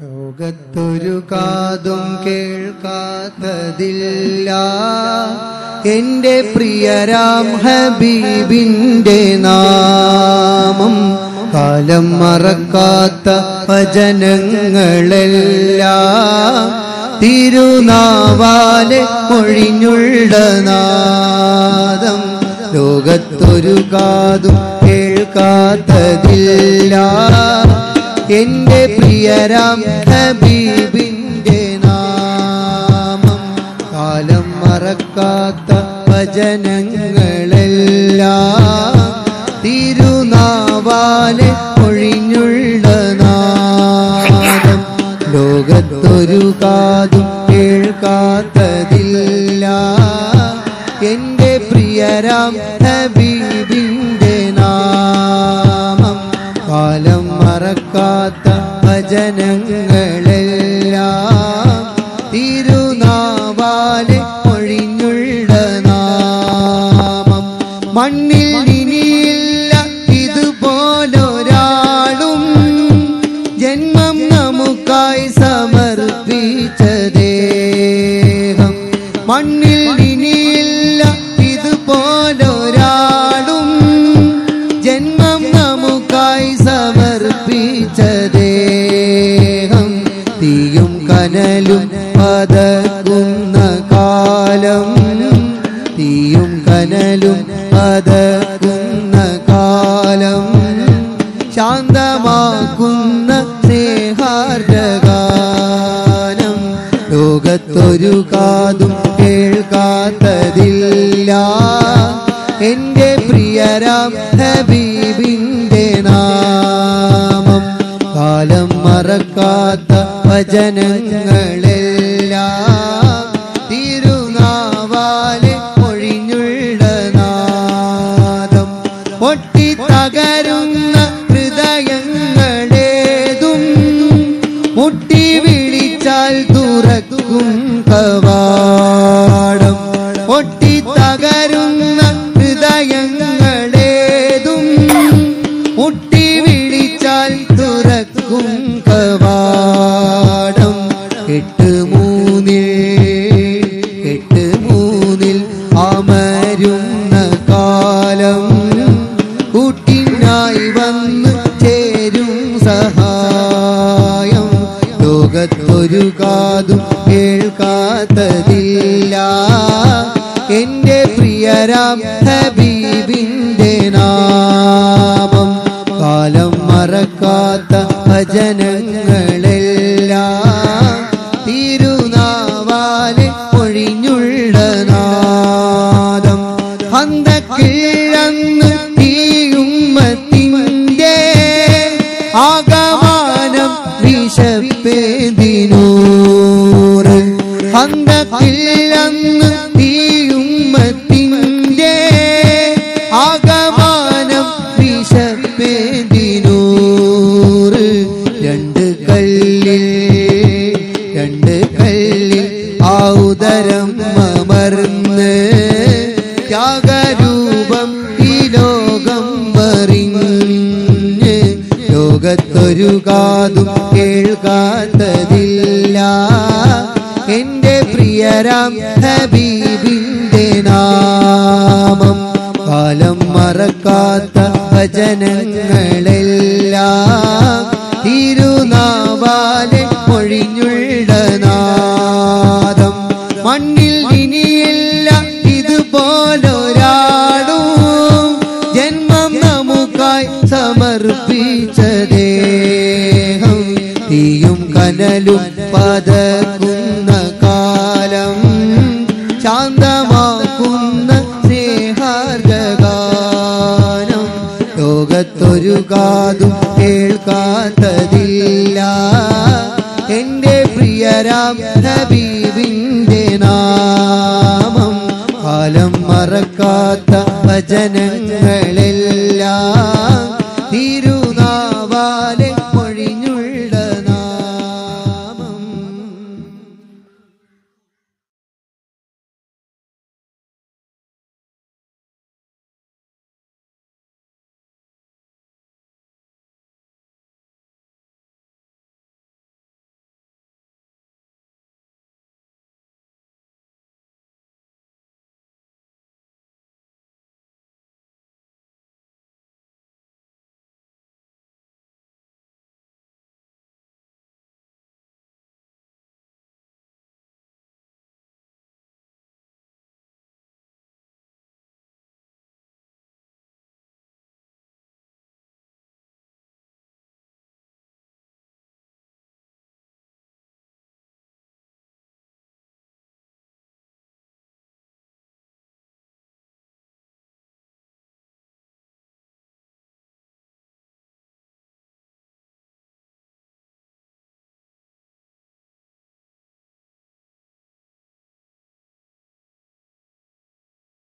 ലോകത്തൊരു കാതും കേൾക്കാത്തതില്ല എന്റെ പ്രിയരാം ഹബീബിന്റെ നാമം കാലം മറക്കാത്ത വചനങ്ങളെല്ലാം തിരുനാവാലെ ഒഴിഞ്ഞുള്ള നാദം ലോകത്തൊരു കാതും കേൾക്കാത്തതില്ല എന്റെ പ്രിയരാം ഹബീബിന്റെ നാമം കാലം മറക്കാത്ത വചനങ്ങളെല്ലാം തിരുനാവാലെ ഒഴിഞ്ഞുള്ള നാദം ലോകത്തൊരു കാതും കേൾക്കാത്തതില്ല എന്റെ പ്രിയരാം ഹബീബിന്റെ നാമം കാലം മറക്കാത്ത വചനങ്ങളെല്ലാം തിരുനാവാലെ ഒഴിഞ്ഞുള്ള നാമം മണ്ണിൽ ഇനിയില്ല ഇതുപോലൊരാളും ജന്മം നമുക്കായി സമർപ്പിച്ച ദേഹം മണ്ണിൽ ഇനിയില്ല ഇതുപോലൊരാളും ജന്മം നമുക്കായി സമർപ്പിച്ച ദേഹം തീയും കനലും പതക്കുന്ന കാലം തീയും കനലും പതക്കുന്ന കാലം ശാന്തമാക്കുന്ന സ്നേഹാർജഗാനം ലോകത്തൊരു കാതും കേൾക്കാത്തതില്ല എന്റെ പ്രിയരാം ഹബീബിന്റെ നാമം കാലം മറക്കാത്ത വചനങ്ങളെല്ലാം തിരുനാവാലെ ഒഴിഞ്ഞുള്ള നാദം പൊട്ടിത്തകരുന്ന ഹൃദയങ്ങളേതും മുട്ടി വിളിച്ചാൽ തുറക്കും കവാടം പൊട്ടിത്തകരുന്ന ഹൃദയങ്ങളേതും മുട്ടി വിളിച്ചാൽ തുറക്കും കവാടം എട്ട് മൂന്നിൽ എട്ട് മൂന്നിൽ അമരുന്ന കാലം കൂട്ടിനായി വന്ന് ചേരും സഹായം ലോകത്തൊരു കാതും കേൾക്കാത്തതില്ല എന്റെ പ്രിയരാം ഹബീബിന്റെ നാമം കാലം മറക്കാത്ത ഭജനങ്ങളെല്ലാം തിരുനാവാലെ ഒഴിഞ്ഞുള്ള നാദം ഹന്തക്കിഴന്ന് തീയുമ്മത്തിൻ്റെ ആകമാനം വിശപ്പേതിനൂറ് ഹന്തക്കിഴന്ന് തീയുമ്മത്തിൻ്റെ ആകമാനം വിശപ്പേതിനൂറ് രണ്ട് കല്ലിൽ രണ്ട് കല്ലിൽ ഔദരം അമർന്ന് ത്യാഗരൂപം ഈ ലോകം വറിഞ്ഞ് ലോകത്തൊരു കാതും കേൾക്കാത്തതില്ല എന്റെ പ്രിയരാം ഹബീബിന്റെ നാമം കാലം മറക്കാത്ത വചനങ്ങളെല്ലാം തിരുനാവാലെ ഒഴിഞ്ഞുള്ള നാദം മണ്ണിൽ ഇനിയില്ല ഇതുപോലൊരാളും ജന്മം നമുക്കായി സമർപ്പിച്ച ദേഹം തീയും കനലും പതക്കുന്ന കാലം ശാന്തമാക്കുന്ന സ്നേഹാർഗാനം ലോകത്തൊരു കാതും കേൾക്കാത്തതില്ല എന്റെ പ്രിയരാം ഹബീബിന്റെ നാമം കാലം മറക്കാത്ത വചനങ്ങൾ